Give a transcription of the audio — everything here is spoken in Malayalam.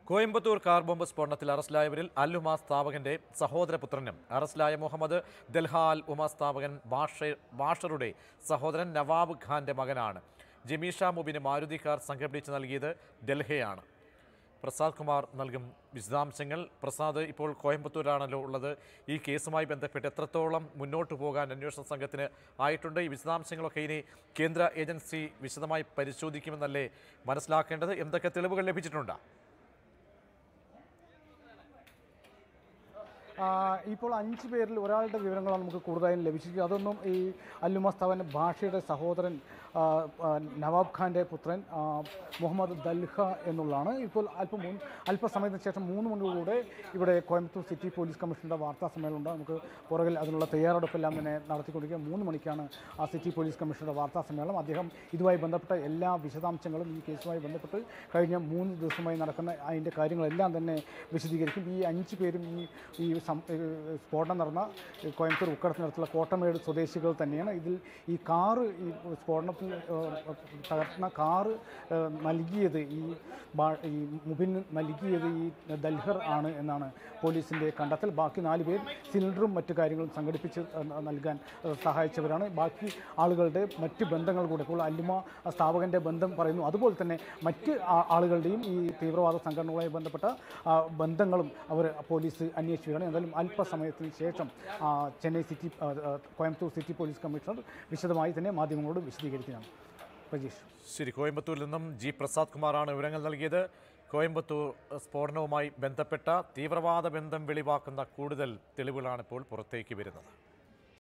കോയമ്പത്തൂർ കാർ ബോംബ് സ്ഫോടനത്തിൽ അറസ്റ്റിലായവരിൽ അൽ ഉമ സ്ഥാപകന്റെ സഹോദരപുത്രനും അറസ്റ്റിലായ മുഹമ്മദ് ദൽഹ അൽ ഉമ സ്ഥാപകൻ ബാഷ ബാഷറുടെ സഹോദരൻ നവാബ് ഖാന്റെ മകനാണ് ജമീഷ മുബിന് മാരുതി കാർ സംഘടിപ്പിച്ച് നൽകിയത് ഡൽഹയാണ് പ്രസാദ് കുമാർ നൽകും വിശദാംശങ്ങൾ പ്രസാദ് ഇപ്പോൾ കോയമ്പത്തൂരാണല്ലോ ഉള്ളത് ഈ കേസുമായി ബന്ധപ്പെട്ട് എത്രത്തോളം മുന്നോട്ട് പോകാൻ അന്വേഷണ സംഘത്തിന് ആയിട്ടുണ്ട് ഈ വിശദാംശങ്ങളൊക്കെ ഇനി കേന്ദ്ര ഏജൻസി വിശദമായി പരിശോധിക്കുമെന്നല്ലേ മനസ്സിലാക്കേണ്ടത് എന്തൊക്കെ തെളിവുകൾ ലഭിച്ചിട്ടുണ്ട് ആ, ഇപ്പോൾ അഞ്ച് പേരിൽ ഒരാളുടെ വിവരങ്ങളാണ് നമുക്ക് കൂടുതലായും ലഭിച്ചിരിക്കുന്നത് അതൊന്നും ഈ അല്ലുമസ്തവൻ ഭാഷയുടെ സഹോദരൻ ആ, ആ, നവാബ് ഖാൻ്റെ പുത്രൻ ആ, മുഹമ്മദ് ദൽഹ എന്നുള്ളതാണ് ഇപ്പോൾ അല്പം മുൻ അല്പസമയത്തിന് ശേഷം മൂന്ന് മണിയോടുകൂടെ ഇവിടെ കോയമ്പത്തൂർ സിറ്റി പോലീസ് കമ്മീഷണറുടെ വാർത്താ സമ്മേളനമുണ്ട് നമുക്ക് പുറകിൽ അതിനുള്ള തയ്യാറെടുപ്പെല്ലാം തന്നെ നടത്തിക്കൊണ്ടിരിക്കുക മൂന്ന് മണിക്കാണ് ആ സിറ്റി പോലീസ് കമ്മീഷണറുടെ വാർത്താ സമ്മേളനം അദ്ദേഹം ഇതുമായി ബന്ധപ്പെട്ട എല്ലാ വിശദാംശങ്ങളും ഈ കേസുമായി ബന്ധപ്പെട്ട് കഴിഞ്ഞ മൂന്ന് ദിവസമായി നടക്കുന്ന അതിൻ്റെ കാര്യങ്ങളെല്ലാം തന്നെ വിശദീകരിക്കും ഈ അഞ്ച് പേരും ഈ ഈ സം ഏഹ് സ്ഫോടനം നടന്ന കോയമ്പത്തൂർ ഉക്കടത്തിനടുത്തുള്ള കോട്ടമേട് സ്വദേശികൾ തന്നെയാണ് ഇതിൽ ഈ കാറ് ഈ സ്ഫോടനത്തിൽ ഏഹ്, തകർന്ന കാറ് ഏഹ്, നൽകിയത് ഈ ബാ- ഈ മുബിന് നൽകിയത് ഈ ദൽഹർ ആണ് എന്നാണ് പോലീസിൻ്റെ കണ്ടെത്തൽ ബാക്കി നാല് പേർ സിലിണ്ടറും മറ്റു കാര്യങ്ങളും സംഘടിപ്പിച്ച് ഏഹ്, നൽകാൻ ഏഹ്, സഹായിച്ചവരാണ് ബാക്കി ആളുകളുടെ മറ്റ് ബന്ധങ്ങൾ കൂടെ ഇപ്പോൾ അല്ലുമ സ്ഥാപകൻ്റെ ബന്ധം പറയുന്നു അതുപോലെ തന്നെ മറ്റ് ആ- ആളുകളുടെയും ഈ തീവ്രവാദ സംഘടനകളുമായി ബന്ധപ്പെട്ട ആ, ബന്ധങ്ങളും അവർ പോലീസ് അന്വേഷിക്കുകയാണ് എന്തായാലും അല്പസമയത്തിന് ശേഷം ആ, ചെന്നൈ സിറ്റി ആ, ആ, കോയമ്പത്തൂർ സിറ്റി പോലീസ് കമ്മീഷണർ വിശദമായി തന്നെ മാധ്യമങ്ങളോട് വിശദീകരിക്കുന്നതാണ് പ്രജീഷ് ശരി കോയമ്പത്തൂരിൽ നിന്നും ജി പ്രസാദ് കുമാറാണ് വിവരങ്ങൾ നൽകിയത് കോയമ്പത്തൂർ സ്ഫോടനവുമായി ബന്ധപ്പെട്ട തീവ്രവാദ ബന്ധം വെളിവാക്കുന്ന കൂടുതൽ തെളിവുകളാണ് ഇപ്പോൾ പുറത്തേക്ക് വരുന്നത്